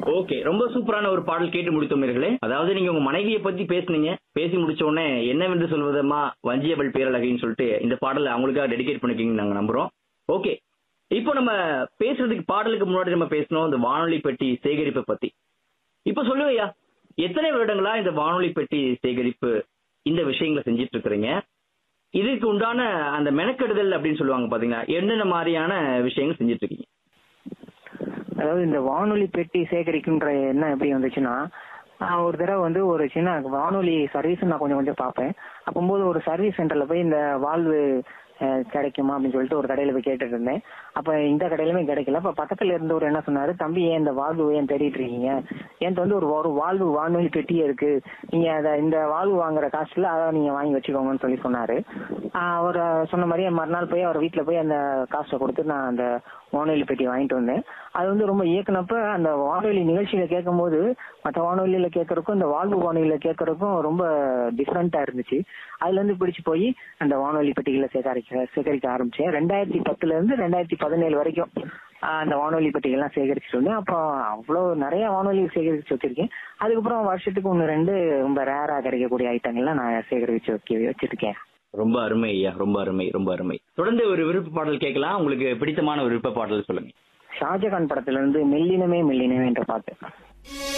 okay ரொம்ப சூப்பரான ஒரு பாடல் கேட்டு முடித்தோமீர்களே அதாவது நீங்க உங்க மனைவியை பத்தி பேசுனீங்க பேசி முடிச்ச உடனே என்னவென்று சொல்வதம்மா வஞ்சியவள் பேரழகின்னு சொல்லிட்டு இந்த பாடலை அவங்களுக்காக டெடிகேட் பண்ணிருக்கீங்கன்னு நாங்க நம்புறோம் ஓகே இப்போ நம்ம பேசுறதுக்கு பாடலுக்கு முன்னாடி நம்ம பேசணும் இந்த வானொலி பெட்டி சேகரிப்பை பத்தி இப்போ சொல்லுவையா எத்தனை வருடங்களா இந்த வானொலி பெட்டி சேகரிப்பு இந்த விஷயங்களை செஞ்சிட்டு இருக்கிறீங்க இதுக்கு உண்டான அந்த மெனக்கெடுதல் அப்படின்னு சொல்லுவாங்க பாத்தீங்கன்னா என்னென்ன மாதிரியான விஷயங்கள் செஞ்சிட்டு இருக்கீங்க அதாவது இந்த வானொலி பெட்டி சேகரிக்குன்ற எண்ணம் எப்படி வந்துச்சுன்னா நான் ஒரு தடவை வந்து ஒரு சின்ன வானொலி சர்வீஸ் நான் கொஞ்சம் கொஞ்சம் பார்ப்பேன் அப்போது ஒரு சர்வீஸ் சென்டர்ல போய் இந்த வால்வு அஹ், கிடைக்குமா அப்படின்னு சொல்லிட்டு ஒரு கடையில போய் கேட்டுட்டு இருந்தேன் அப்ப இந்த கடையிலுமே கிடைக்கல அப்ப பக்கத்துல இருந்தவர் என்ன சொன்னாரு தம்பி ஏன் இந்த வால்வு ஏன் தேடிட்டு இருக்கீங்க என்கிட்ட வந்து ஒரு ஒரு வால்வு வானொலி பெட்டியே இருக்கு நீங்க அத இந்த வால்வு வாங்குற காசுல அதை நீங்க வாங்கி வச்சுக்கோங்கன்னு சொல்லி சொன்னாரு ஆஹ் அவர் சொன்ன மாதிரியே மறுநாள் போய் அவர் வீட்டுல போய் அந்த காசை கொடுத்து நான் அந்த வானொலி பெட்டி வாங்கிட்டு வந்தேன் அது வந்து ரொம்ப இயக்குனப்ப அந்த வானொலி நிகழ்ச்சியில கேட்கும்போது மற்ற வானொலியில கேட்கறதுக்கும் இந்த வாழ்வு வானொலியில கேட்கறதுக்கும் ரொம்ப டிஃப்ரெண்டா இருந்துச்சு அதுல இருந்து பிடிச்சு போய் அந்த வானொலி பெட்டிகளை சேகரிக்க சேகரிக்க ஆரம்பிச்சேன் ரெண்டாயிரத்தி பத்துல இருந்து ரெண்டாயிரத்தி பதினேழு வரைக்கும் ஆஹ் அந்த வானொலி பெட்டிகள்லாம் சேகரிச்சுட்டு வந்தேன் அப்போ அவ்வளோ நிறைய வானொலி சேகரிச்சு வச்சிருக்கேன் அதுக்கப்புறம் வருஷத்துக்கு ஒன்று ரெண்டு ரொம்ப ரேரா கிடைக்கக்கூடிய ஐட்டங்கள்லாம் நான் சேகரிச்சு வைக்க வச்சிருக்கேன் ரொம்ப அருமை ஐயா ரொம்ப அருமை ரொம்ப அருமை தொடர்ந்து ஒரு விருப்ப பாடல் கேட்கலாம் உங்களுக்கு பிடித்தமான ஒரு விருப்ப பாடல் சொல்லுங்க ஷாஜகான் படத்துல இருந்து மெல்லினமே மெல்லினமே என்ற பாட்டு